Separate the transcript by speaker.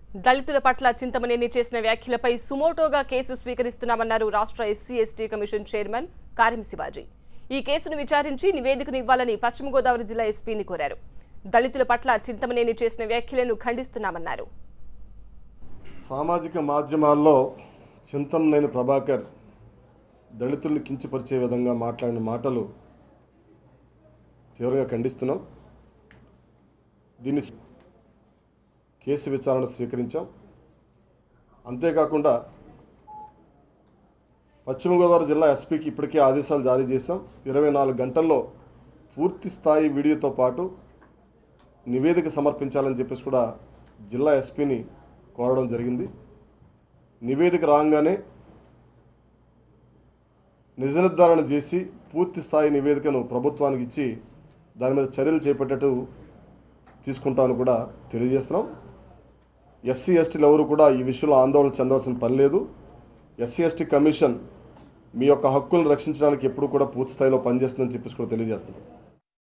Speaker 1: దళితుల పట్ల చింతమనేని చేసిన వ్యాఖ్యలపై సుమోటోగా కేసు స్వీకరిస్తున్నామన్నారు రాష్ట్ర SC ST commission chairman Karem Shivaji ఈ కేసును విచారించి నివేదికను ఇవ్వాలని పశ్చిమ గోదావరి జిల్లా ఎస్పీని కోరారు దళితుల పట్ల చింతమనేని చేసిన వ్యాఖ్యలను ఖండిస్తున్నామన్నారు
Speaker 2: సామాజిక మాధ్యమాల్లో చింతమనేని ప్రభాకర్ దళితుల్ని కించపరిచే విధంగా మాట్లాడిన మాటలు తీవ్రంగా ఖండిస్తున్నాం దీన్ని కేసు విచారణ స్వీకరించాం అంతేకాకుండా పశ్చిమ గోదావరి జిల్లా ఎస్పీకి ఇప్పటికే ఆదేశాలు జారీ చేశాం ఇరవై నాలుగు గంటల్లో పూర్తి స్థాయి వీడియోతో పాటు నివేదిక సమర్పించాలని చెప్పేసి కూడా జిల్లా ఎస్పీని కోరడం జరిగింది నివేదిక రాగానే నిజ నిర్ధారణ చేసి పూర్తి స్థాయి నివేదికను ప్రభుత్వానికి ఇచ్చి దాని మీద చర్యలు చేపట్టేట్టు తీసుకుంటామని కూడా తెలియజేస్తున్నాం ఎస్సీ ఎస్టీలు ఎవరు కూడా ఈ విషయంలో ఆందోళన చెందాల్సిన పని లేదు ఎస్సీ ఎస్టీ కమిషన్ మీ యొక్క హక్కులను రక్షించడానికి ఎప్పుడు కూడా పూర్తి స్థాయిలో పనిచేస్తుందని చెప్పేసి కూడా తెలియజేస్తున్నాం